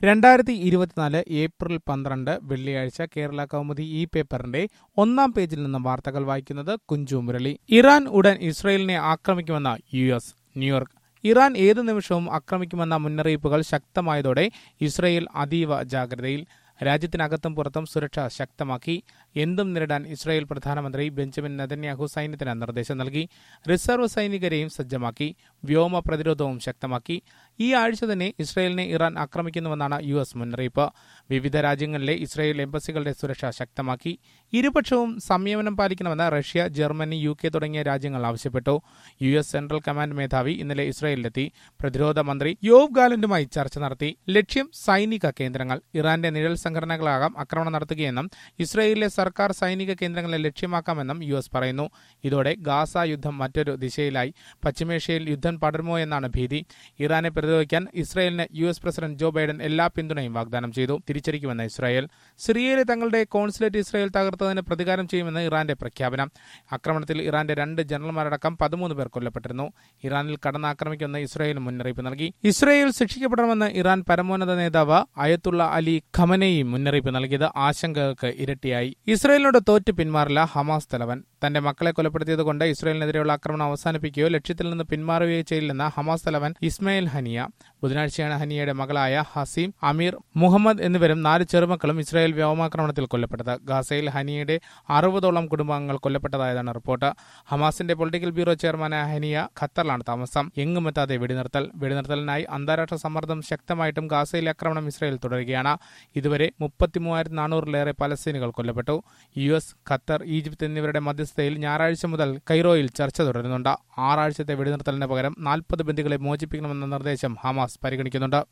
രണ്ടായിരത്തി ഇരുപത്തിനാല് ഏപ്രിൽ പന്ത്രണ്ട് വെള്ളിയാഴ്ച കേരള കൗമുദി ഈ പേപ്പറിന്റെ ഒന്നാം പേജിൽ നിന്ന് വാർത്തകൾ വായിക്കുന്നത് കുഞ്ചു മുരളി ഇറാൻ ഉടൻ ഇസ്രയേലിനെ ആക്രമിക്കുമെന്ന യു എസ് ന്യൂയോർക്ക് ഇറാൻ ഏതു നിമിഷവും ആക്രമിക്കുമെന്ന മുന്നറിയിപ്പുകൾ ശക്തമായതോടെ ഇസ്രയേൽ അതീവ ജാഗ്രതയിൽ രാജ്യത്തിനകത്തും പുറത്തും സുരക്ഷ ശക്തമാക്കി എന്തും നേരിടാൻ ഇസ്രായേൽ പ്രധാനമന്ത്രി ബെഞ്ചമിൻ നെതന്യാഹു സൈന്യത്തിന് നിർദ്ദേശം നൽകി റിസർവ് സൈനികരെയും സജ്ജമാക്കി വ്യോമ പ്രതിരോധവും ശക്തമാക്കി ഈ ആഴ്ച തന്നെ ഇസ്രായേലിനെ ഇറാൻ ആക്രമിക്കുന്നുവെന്നാണ് യു എസ് മുന്നറിയിപ്പ് വിവിധ രാജ്യങ്ങളിലെ ഇസ്രായേൽ എംബസികളുടെ സുരക്ഷ ശക്തമാക്കി ഇരുപക്ഷവും സംയമനം പാലിക്കണമെന്ന് റഷ്യ ജർമ്മനി യു കെ തുടങ്ങിയ രാജ്യങ്ങൾ ആവശ്യപ്പെട്ടു യു എസ് സെൻട്രൽ കമാൻഡ് മേധാവി ഇന്നലെ ഇസ്രായേലിലെത്തി പ്രതിരോധ മന്ത്രി യോവ് ഗാലന്റുമായി ചർച്ച നടത്തി ലക്ഷ്യം സൈനിക കേന്ദ്രങ്ങൾ ഇറാന്റെ നിഴൽ സംഘടനകളാകാം ആക്രമണം നടത്തുകയെന്നും ഇസ്രായേലിലെ സർക്കാർ സൈനിക കേന്ദ്രങ്ങളെ ലക്ഷ്യമാക്കാമെന്നും യു എസ് പറയുന്നു ഇതോടെ ഗാസ യുദ്ധം മറ്റൊരു ദിശയിലായി പശ്ചിമേഷ്യയിൽ യുദ്ധം പടരുമോ എന്നാണ് ഭീതി ഇറാനെ പ്രതിരോധിക്കാൻ ഇസ്രായേലിന് U S president Joe Biden എല്ലാ പിന്തുണയും വാഗ്ദാനം ചെയ്തു തിരിച്ചടിക്കുമെന്ന് ഇസ്രായേൽ സിറിയയിലെ തങ്ങളുടെ കോൺസുലേറ്റ് ഇസ്രായേൽ തകർത്തതിന് പ്രതികാരം ചെയ്യുമെന്ന് ഇറാന്റെ പ്രഖ്യാപനം ആക്രമണത്തിൽ ഇറാന്റെ രണ്ട് ജനറൽമാരടക്കം പതിമൂന്ന് പേർ കൊല്ലപ്പെട്ടിരുന്നു ഇറാനിൽ കടന്നാക്രമിക്കുമെന്ന് ഇസ്രായേൽ മുന്നറിയിപ്പ് നൽകി ഇസ്രായേൽ ശിക്ഷിക്കപ്പെടണമെന്ന് ഇറാൻ പരമോന്നത നേതാവ് അയത്തുള്ള അലി ഖമനെയും മുന്നറിയിപ്പ് നൽകിയത് ആശങ്കകൾക്ക് ഇരട്ടിയായി ഇസ്രായേലിനോട് തോറ്റ് പിന്മാറില്ല ഹമാസ് തലവൻ തന്റെ മക്കളെ കൊലപ്പെടുത്തിയതുകൊണ്ട് ഇസ്രായേലിനെതിരെയുള്ള ആക്രമണം അവസാനിപ്പിക്കുകയോ ലക്ഷ്യത്തിൽ നിന്ന് പിന്മാറുകയോ ചെയ്യില്ലെന്ന് ഹമാസ് തലവൻ ഇസ്മയിൽ ഹനിയ ബുധനാഴ്ചയാണ് ഹനിയയുടെ മകളായ ഹസീം അമീർ മുഹമ്മദ് എന്നിവരും നാല് ചെറുമക്കളും ഇസ്രായേൽ വ്യോമാക്രമണത്തിൽ കൊല്ലപ്പെട്ടത് ഗാസയിൽ ഹനിയയുടെ അറുപതോളം കുടുംബാംഗങ്ങൾ കൊല്ലപ്പെട്ടതായതാണ് റിപ്പോർട്ട് ഹമാസിന്റെ പൊളിറ്റിക്കൽ ബ്യൂറോ ചെയർമാനായ ഹനിയ ഖത്തറിലാണ് താമസം എങ്ങുമെത്താതെ വെടിനിർത്തൽ വെടിനിർത്തലിനായി അന്താരാഷ്ട്ര സമ്മർദ്ദം ശക്തമായിട്ടും ഗാസയിലെ ആക്രമണം ഇസ്രായേൽ തുടരുകയാണ് ഇതുവരെ മുപ്പത്തിമൂവായിരത്തി നാനൂറിലേറെ പലസ്തീനുകൾ കൊല്ലപ്പെട്ടു യു എസ് ഖത്തർ ഈജിപ്ത് എന്നിവരുടെ മധ്യസ്ഥതയിൽ ഞായറാഴ്ച മുതൽ കൈറോയിൽ ചർച്ച തുടരുന്നുണ്ട് ആറാഴ്ചത്തെ വെടിനിർത്തലിന് പകരം നാൽപ്പത് ബന്ദികളെ മോചിപ്പിക്കണമെന്ന നിർദ്ദേശം ഹമാസ് പരിഗണിക്കുന്നുണ്ട്